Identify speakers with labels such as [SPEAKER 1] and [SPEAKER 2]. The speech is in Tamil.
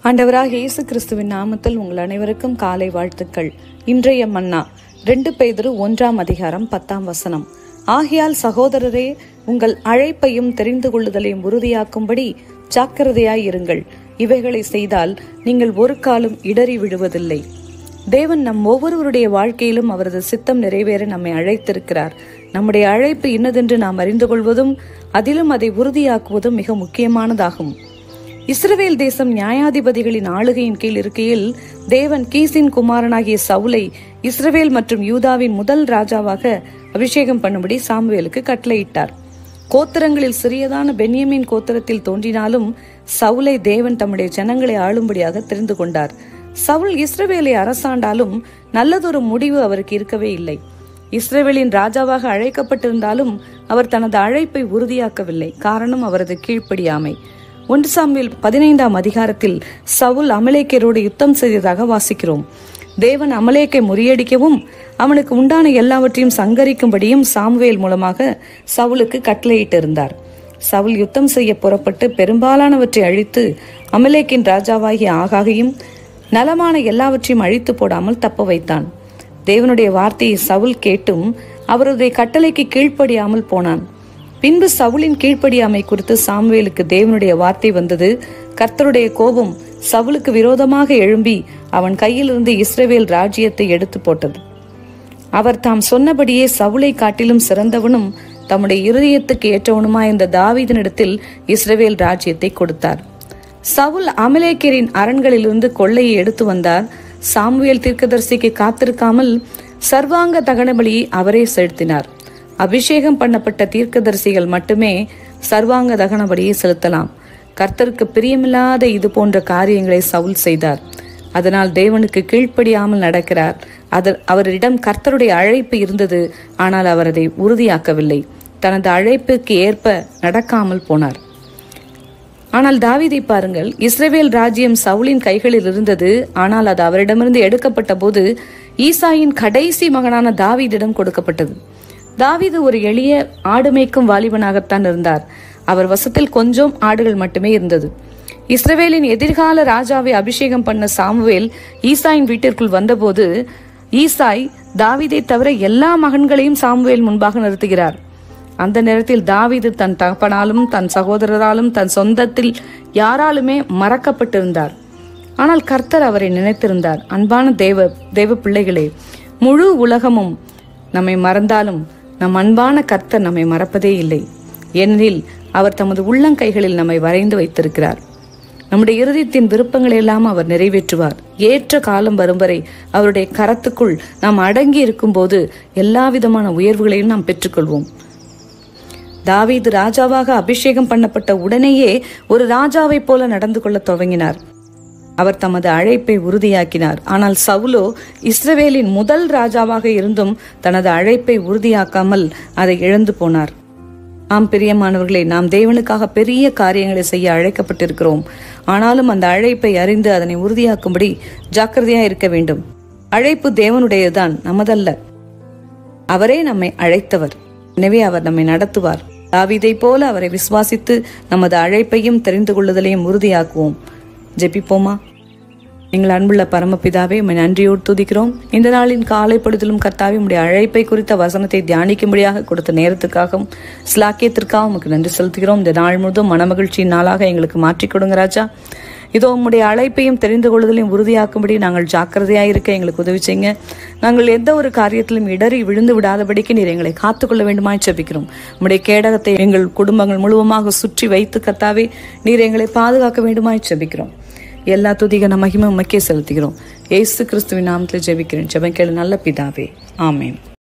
[SPEAKER 1] ஆண்டவராக இயேசு கிறிஸ்துவின் நாமத்தில் உங்கள் அனைவருக்கும் காலை வாழ்த்துக்கள் இன்றைய மன்னா ரெண்டு பேதரு ஒன்றாம் அதிகாரம் பத்தாம் வசனம் ஆகையால் சகோதரரே உங்கள் அழைப்பையும் தெரிந்து கொள்ளுதலையும் உறுதியாக்கும்படி ஜாக்கிரதையாய் இருங்கள் இவைகளை செய்தால் நீங்கள் ஒரு காலம் இடறி விழுவதில்லை தேவன் நம் ஒவ்வொருவருடைய வாழ்க்கையிலும் அவரது சித்தம் நிறைவேற நம்மை அழைத்திருக்கிறார் நம்முடைய அழைப்பு இன்னதென்று நாம் அறிந்து கொள்வதும் அதிலும் அதை உறுதியாக்குவதும் மிக முக்கியமானதாகும் இஸ்ரவேல் தேசம் நியாயாதிபதிகளின் ஆளுகையின் கீழ் இருக்கையில் தேவன் கீசின் குமாரனாகிய சவுலை இஸ்ரவேல் மற்றும் யூதாவின் முதல் ராஜாவாக அபிஷேகம் பண்ணும்படி சாமுவேலுக்கு கட்டளையிட்டார் கோத்திரங்களில் சிறியதான பென்யமின் கோத்திரத்தில் தோன்றினாலும் சவுலை தேவன் தம்முடைய ஜனங்களை ஆளும்படியாக தெரிந்து கொண்டார் சவுல் இஸ்ரவேலை அரசாண்டாலும் நல்லதொரு முடிவு அவருக்கு இருக்கவே இல்லை இஸ்ரேவேலின் ராஜாவாக அழைக்கப்பட்டிருந்தாலும் அவர் தனது அழைப்பை உறுதியாக்கவில்லை காரணம் அவரது கீழ்ப்படியாமை ஒன்று சாமுவேல் பதினைந்தாம் அதிகாரத்தில் சவுல் அமலேக்கரோடு யுத்தம் செய்ததாக வாசிக்கிறோம் தேவன் அமலேக்கை முறியடிக்கவும் அவனுக்கு உண்டான எல்லாவற்றையும் சங்கரிக்கும்படியும் சாமுவேல் மூலமாக சவுலுக்கு கட்டளையிட்டிருந்தார் சவுல் யுத்தம் செய்ய புறப்பட்டு பெரும்பாலானவற்றை அழித்து அமலேக்கின் ராஜாவாகிய ஆகாகையும் நலமான எல்லாவற்றையும் அழித்து போடாமல் தப்ப வைத்தான் தேவனுடைய வார்த்தையை சவுல் கேட்டும் அவருடைய கட்டளைக்கு கீழ்ப்படியாமல் போனான் பின்பு சவுலின் கீழ்ப்படியாமை குறித்து சாமுவேலுக்கு தேவனுடைய வார்த்தை வந்தது கர்த்தருடைய கோபம் சவுலுக்கு விரோதமாக எழும்பி அவன் கையிலிருந்து இஸ்ரவேல் ராஜ்யத்தை எடுத்து போட்டது அவர் தாம் சொன்னபடியே சவுலை காட்டிலும் சிறந்தவனும் தம்முடைய இருதயத்துக்கு ஏற்றவனுமா இந்த தாவீதனிடத்தில் இஸ்ரவேல் ராஜ்யத்தை கொடுத்தார் சவுல் அமலேக்கரின் அரண்களிலிருந்து கொள்ளையை எடுத்து வந்தார் சாமுவேல் தீர்க்கதரிசிக்கு காத்திருக்காமல் சர்வாங்க தகனபலியை அவரே செலுத்தினார் அபிஷேகம் பண்ணப்பட்ட தீர்க்கதரிசிகள் மட்டுமே சர்வாங்க தகனபலியை செலுத்தலாம் கர்த்தருக்கு பிரியமில்லாத இது போன்ற காரியங்களை சவுல் செய்தார் அதனால் தேவனுக்கு கீழ்ப்படியாமல் நடக்கிறார் அது அவரிடம் கர்த்தருடைய அழைப்பு இருந்தது ஆனால் அவர் அதை உறுதியாக்கவில்லை தனது அழைப்புக்கு ஏற்ப நடக்காமல் போனார் ஆனால் தாவீதை பாருங்கள் இஸ்ரேவேல் ராஜ்யம் சவுலின் கைகளில் இருந்தது ஆனால் அது அவரிடமிருந்து எடுக்கப்பட்ட போது ஈசாயின் கடைசி மகனான தாவீதிடம் கொடுக்கப்பட்டது தாவீது ஒரு எளிய ஆடு மேய்க்கும் வாலிபனாகத்தான் இருந்தார் அவர் வசத்தில் கொஞ்சம் ஆடுகள் மட்டுமே இருந்தது இஸ்ரவேலின் எதிர்கால ராஜாவை அபிஷேகம் பண்ண சாமுவேல் ஈசாயின் வீட்டிற்குள் வந்தபோது ஈசாய் தாவீதை தவிர எல்லா மகன்களையும் சாமுவேல் முன்பாக நிறுத்துகிறார் அந்த நேரத்தில் தாவீது தன் தகப்பனாலும் தன் சகோதரராலும் தன் சொந்தத்தில் யாராலுமே மறக்கப்பட்டிருந்தார் ஆனால் கர்த்தர் அவரை நினைத்திருந்தார் அன்பான தேவ தேவ பிள்ளைகளே முழு உலகமும் நம்மை மறந்தாலும் நம் அன்பான கர்த்தர் நம்மை மறப்பதே இல்லை ஏனெனில் அவர் தமது உள்ளங்கைகளில் நம்மை வரைந்து வைத்திருக்கிறார் நம்முடைய இருதயத்தின் விருப்பங்களை எல்லாம் அவர் நிறைவேற்றுவார் ஏற்ற காலம் வரும் வரை அவருடைய கரத்துக்குள் நாம் அடங்கி இருக்கும்போது எல்லா விதமான உயர்வுகளையும் நாம் பெற்றுக்கொள்வோம் தாவீது ராஜாவாக அபிஷேகம் பண்ணப்பட்ட உடனேயே ஒரு ராஜாவைப் போல நடந்து கொள்ள துவங்கினார் அவர் தமது அழைப்பை உறுதியாக்கினார் ஆனால் சவுலோ இஸ்ரவேலின் முதல் ராஜாவாக இருந்தும் தனது அழைப்பை உறுதியாக்காமல் அதை இழந்து போனார் ஆம் பிரியமானவர்களே நாம் தேவனுக்காக பெரிய காரியங்களை செய்ய அழைக்கப்பட்டிருக்கிறோம் ஆனாலும் அந்த அழைப்பை அறிந்து அதனை உறுதியாக்கும்படி ஜாக்கிரதையா இருக்க வேண்டும் அழைப்பு தேவனுடையதுதான் நமதல்ல அவரே நம்மை அழைத்தவர் எனவே அவர் நம்மை நடத்துவார் தாவீதை போல அவரை விசுவாசித்து நமது அழைப்பையும் தெரிந்து கொள்ளுதலையும் உறுதியாக்குவோம் ஜெபிப்போமா எங்கள் அன்புள்ள பரமபிதாவே உம்மை நன்றியோடு துதிக்கிறோம் இந்த நாளின் காலை பொழுதிலும் கர்த்தாவே உம்முடைய அழைப்பை குறித்த வசனத்தை தியானிக்கும்படியாக கொடுத்த நேரத்துக்காகவும் ஸ்லாக்கியத்திற்காக உமக்கு நன்றி செலுத்துகிறோம் இந்த நாள் முழுதும் மனமகிழ்ச்சியின் நாளாக எங்களுக்கு மாற்றிக் கொடுங்க ராஜா இதோ உம்முடைய அழைப்பையும் தெரிந்து கொள்வதிலையும் உறுதியாக்கும்படி நாங்கள் ஜாக்கிரதையாக இருக்க எங்களுக்கு உதவி செய்யுங்க நாங்கள் எந்த ஒரு காரியத்திலும் இடறி விழுந்து விடாதபடிக்கு நீர் எங்களை காத்துக்கொள்ள வேண்டுமாய் ஜெபிக்கிறோம் உம்முடைய கேடகத்தை எங்கள் குடும்பங்கள் முழுவதுமாக சுற்றி வைத்து கத்தாவே நீர் எங்களை பாதுகாக்க வேண்டுமாய் ஜெபிக்கிறோம் எல்லா துதிக மகிமை உமக்கே செலுத்துகிறோம் ஏசு கிறிஸ்துவின் நாமத்தில் ஜெபிக்கிறேன் ஜெபம் கேளு நல்ல பிதாவே ஆமேன்